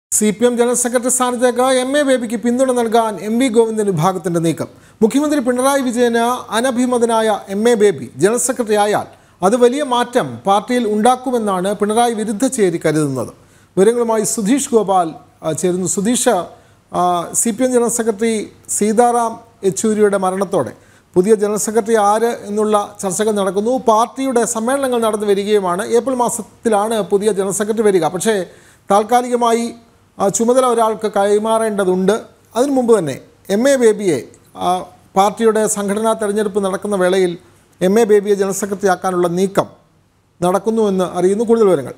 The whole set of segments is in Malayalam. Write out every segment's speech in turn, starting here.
C P M general secretary സ്ഥാനത്തേക്ക് എം എ ബേബിക്ക് പിന്തുണ നൽകാൻ എം വി ഗോവിന്ദൻ വിഭാഗത്തിന്റെ നീക്കം മുഖ്യമന്ത്രി പിണറായി വിജയന് അനഭിമതനായ M A Baby general secretary ആയാൽ അത് വലിയ മാറ്റം പാർട്ടിയിൽ ഉണ്ടാക്കുമെന്നാണ് പിണറായി വിരുദ്ധ ചേരി കരുതുന്നത് വിവരങ്ങളുമായി സുധീഷ് ഗോപാൽ ആ, ചേരുന്നു Sudheesh C P M general secretary Sitaram യെച്ചൂരിയുടെ മരണത്തോടെ പുതിയ ജനറൽ സെക്രട്ടറി ആര് എന്നുള്ള ചർച്ചകൾ നടക്കുന്നു പാർട്ടിയുടെ സമ്മേളനങ്ങൾ നടന്നു വരികയുമാണ് ഏപ്രിൽ മാസത്തിലാണ് പുതിയ ജനറൽ സെക്രട്ടറി വരിക പക്ഷേ താൽക്കാലികമായി ആ, ചുമതല ഒരാൾക്ക് കൈമാറേണ്ടതുണ്ട് അതിനു മുമ്പ് തന്നെ എം എ ബേബിയെ ആ, പാർട്ടിയുടെ സംഘടനാ തെരഞ്ഞെടുപ്പ് നടക്കുന്ന വേളയിൽ എം എ ബേബിയെ ജനറൽ സെക്രട്ടറി ആക്കാനുള്ള നീക്കം നടക്കുന്നുവെന്ന് അറിയുന്നു കൂടുതൽ വിവരങ്ങൾ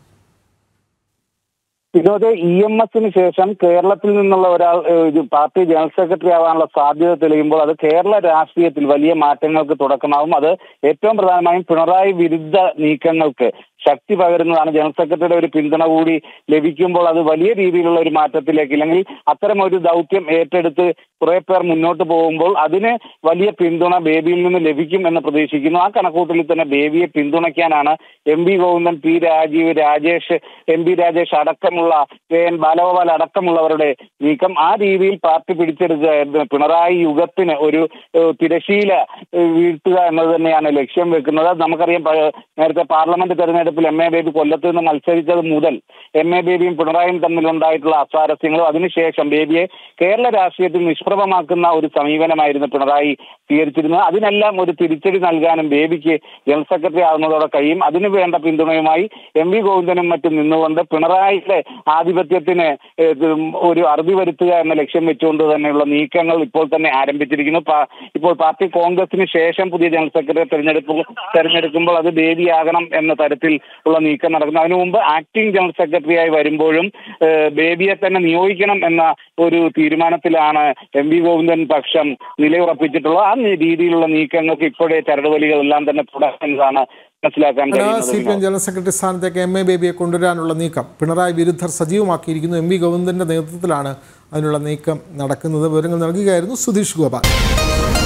വിനോദ് ഇ എം എസിന് ശേഷം കേരളത്തിൽ നിന്നുള്ള ഒരാൾ ഏഹ്, ഇത് പാർട്ടി ജനറൽ സെക്രട്ടറി ആവാനുള്ള സാധ്യത തെളിയുമ്പോൾ അത് കേരള രാഷ്ട്രീയത്തിൽ വലിയ മാറ്റങ്ങൾക്ക് തുടക്കമാവും അത് ഏറ്റവും പ്രധാനമായും പിണറായി വിരുദ്ധ നീക്കങ്ങൾക്ക് ശക്തി പകരുന്നതാണ് ജനറൽ സെക്രട്ടറിയുടെ ഒരു പിന്തുണ കൂടി ലഭിക്കുമ്പോൾ അത് വലിയ രീതിയിലുള്ള ഒരു മാറ്റത്തിലേക്ക് അല്ലെങ്കിൽ അത്തരം ഒരു ദൗത്യം ഏറ്റെടുത്ത് കുറെ പേർ മുന്നോട്ട് പോകുമ്പോൾ അതിന് വലിയ പിന്തുണ ബേബിയിൽ നിന്ന് ലഭിക്കും എന്ന് പ്രതീക്ഷിക്കുന്നു ആ കണക്കൂട്ടലിൽ തന്നെ ബേബിയെ പിന്തുണയ്ക്കാനാണ് M V Govindan P Rajeev Rajesh M P Rajesh അടക്കമുള്ള കെ എൻ ബാലഗോപാൽ അടക്കമുള്ളവരുടെ നീക്കം ആ രീതിയിൽ പാർട്ടി പിടിച്ചെടുക്കുക പിണറായി യുഗത്തിന് ഒരു ഏഹ്, തിരശീല ഏഹ്, വീഴ്ത്തുക എന്നത് തന്നെയാണ് ലക്ഷ്യം വെക്കുന്നത് നമുക്കറിയാം പ- നേരത്തെ പാർലമെന്റ് തെരഞ്ഞെടുപ്പിൽ എം എ ബേബി കൊല്ലത്ത് നിന്ന് മത്സരിച്ചത് മുതൽ എം എ ബേബിയും പിണറായിയും തമ്മിലുണ്ടായിട്ടുള്ള അസ്വാരസ്യങ്ങളും അതിനുശേഷം ബേബിയെ കേരള രാഷ്ട്രീയത്തിൽ നിഷ്പ്രഭമാക്കുന്ന ഒരു സമീപനമായിരുന്നു പിണറായി സ്വീകരിച്ചിരുന്നത് അതിനെല്ലാം ഒരു തിരിച്ചടി നൽകാനും ബേബിക്ക് ജനറൽ സെക്രട്ടറി ആകുന്നതോടെ കഴിയും അതിനു വേണ്ട പിന്തുണയുമായി എം വി ഗോവിന്ദനും മറ്റും നിന്നുകൊണ്ട് പിണറായിയുടെ ആധിപത്യത്തിന് ഏഹ്, ഒരു അറുതി വരുത്തുക എന്ന ലക്ഷ്യം വെച്ചുകൊണ്ട് തന്നെയുള്ള നീക്കങ്ങൾ ഇപ്പോൾ തന്നെ ആരംഭിച്ചിരിക്കുന്നു പാ- ഇപ്പോൾ പാർട്ടി കോൺഗ്രസിന് ശേഷം പുതിയ ജനറൽ സെക്രട്ടറി തെരഞ്ഞെടുപ്പ് തെരഞ്ഞെടുക്കുമ്പോൾ അത് ബേബിയാകണം എന്ന തരത്തിൽ ഉള്ള നീക്കം നടക്കുന്നു അതിനു മുമ്പ് ആക്ടിംഗ് ജനറൽ സെക്രട്ടറിയായി വരുമ്പോഴും ഏഹ്, ബേബിയെ തന്നെ നിയോഗിക്കണം എന്ന ഒരു തീരുമാനത്തിലാണ് എം വി ഗോവിന്ദൻ പക്ഷം നിലയുറപ്പിച്ചിട്ടുള്ളത് ആ നീ- രീതിയിലുള്ള നീക്കങ്ങൾക്ക് ഇപ്പോഴേ ചരടുവലികളെല്ലാം തന്നെ തുടങ്ങുന്നതാണ് മനസ്സിലാക്കാൻ സി പി എം കഴിയുന്നത് ജനറൽ സെക്രട്ടറി സ്ഥാനത്തേക്ക് എം എ ബേബിയെ കൊണ്ടുവരാനുള്ള നീക്കം പിണറായി വിരുദ്ധർ സജീവമാക്കിയിരിക്കുന്നു എം വി ഗോവിന്ദന്റെ നേതൃത്വത്തിലാണ് അതിനുള്ള നീക്കം നടക്കുന്നത് വിവരങ്ങൾ നൽകുകയായിരുന്നു സുധീഷ് ഗോപാൽ